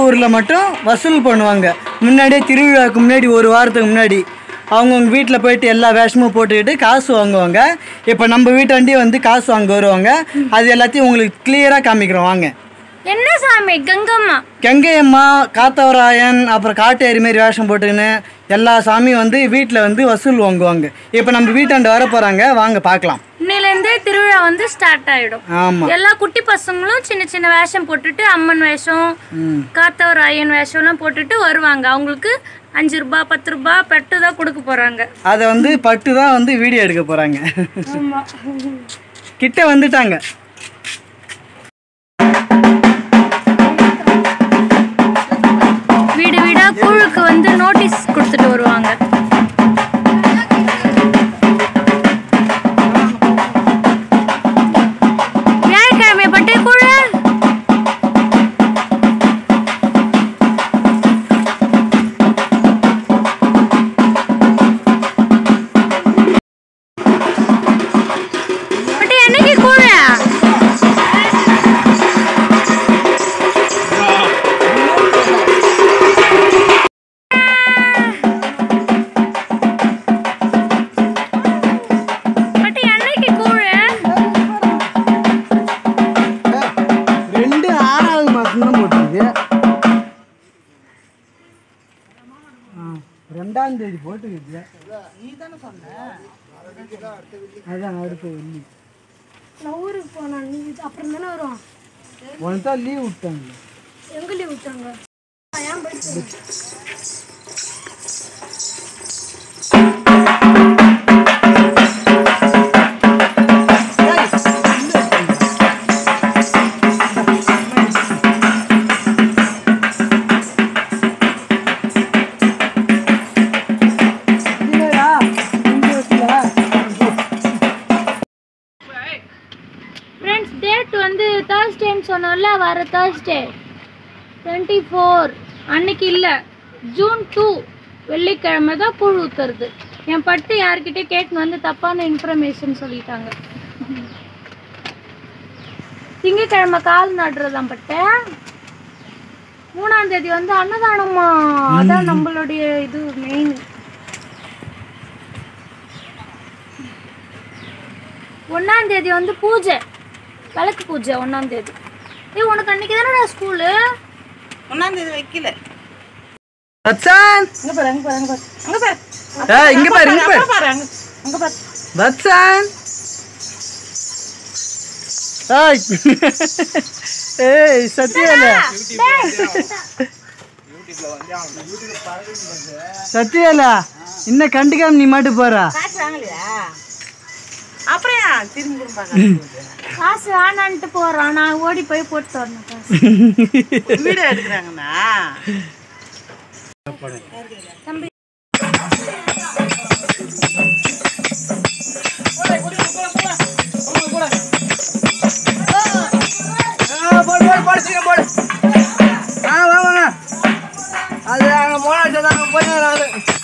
ஊரில் மட்டும் வசூல் பண்ணுவாங்க முன்னாடியே திருவிழாவுக்கு முன்னாடி ஒரு வாரத்துக்கு முன்னாடி அவங்கவுங்க வீட்டில் போயிட்டு எல்லா வேஷமும் போட்டுக்கிட்டு காசு வாங்குவாங்க இப்போ நம்ம வீட்டாண்டே வந்து காசு வாங்க வருவாங்க அது எல்லாத்தையும் உங்களுக்கு கிளியராக காமிக்கிறோம் வாங்க என்ன சாமி கங்கம்மா கங்கையம்மா காத்தவராயன் அப்புறம் காட்டேரி மாரி வேஷம் போட்டுக்கின்னு எல்லா சாமியும் வந்து வீட்டில் வந்து வசூல் வாங்குவாங்க இப்போ நம்ம வீட்டாண்டு வர போகிறாங்க வாங்க பார்க்கலாம் இன்னிலேருந்தே திருவிழா வந்து ஸ்டார்ட் ஆயிடும் ஆமாம் எல்லா குட்டி பசங்களும் சின்ன சின்ன வேஷம் போட்டுட்டு அம்மன் வேஷம் ம் காத்தவர் ஐயன் வேஷம்லாம் போட்டுட்டு வருவாங்க அவங்களுக்கு அஞ்சு ரூபா பத்து ரூபா பெட்டு தான் கொடுக்க போறாங்க அதை வந்து பட்டு தான் வந்து வீடியோ எடுக்க போகிறாங்க ஆமா கிட்ட வந்துட்டாங்க வீடு வீடா கூழுக்கு வந்து நோட்டீஸ் கொடுத்துட்டு வருவாங்க வியாழக்கிழமை பட்டே கூழு பட்டு என்னைக்கு கூழு பட்டு என்னைக்கு கூழு ரெண்டு ஆறாவது மாதம் தான் போட்டுருக்கு ரெண்டாம் தேதி போட்டுக்கிச்சு நீ தானே சொன்ன அதான் அடுத்த வெள்ளி நான் ஊருக்கு போனேன் நீ அப்புறம் தானே வரும் உனக்கு தான் லீவ் விட்டாங்க எங்க லீவ் விட்டாங்க ஏன் போயிட்டு இல்லையா இந்த இடத்துல ஃப்ரெண்ட்ஸ் டேட் வந்து தேர்ஸ்டேன்னு சொன்னோம்ல வர தேர்ஸ்டே டுவெண்ட்டி ஃபோர் அன்னைக்கு இல்லை ஜூன் டூ வெள்ளிக்கிழமை தான் கூழ் ஊத்துறது என் பட்டு யார்கிட்டயே கேட்டுன்னு வந்து தப்பான இன்ஃபர்மேஷன் சொல்லிட்டாங்க திங்கக்கிழமை கால் நடுறதாம் பட்டு மூணாம் தேதி வந்து அன்னதானமா அதான் நம்மளுடைய இது மெயின் ஒன்னாம் தேதி வந்து பூஜை விளக்கு பூஜை ஒன்னாம் தேதி ஏய் உனக்கு அன்னைக்கு தானடா ஸ்கூலு ஒன்னாந்தேதி வைக்கல பச்சான் அங்க பாரு அங்க பாரு அங்க பாரு அங்க பாரு ஏய், இங்க பாரு இங்க பாரு அங்க பாரு அங்க அங்க பாரு பச்சான் ஏய் ஏய் சத்யால சத்யால இன்னும் கண்டுக்காம நீ மாட்டு போறா காசு வாங்கலையா அப்புறம் ஏன் திரும்பி கொடுப்பாங்க காசு வேணான்ட்டு போறான் நான் ஓடி போய் போட்டு வரணும் காசு வீடியோ எடுக்கிறாங்கண்ணா தம்பி போடு போடு போடு சீக்கிரம் போடு ஆ வாங்க வாங்க அது அங்கே போனா அங்கே போய்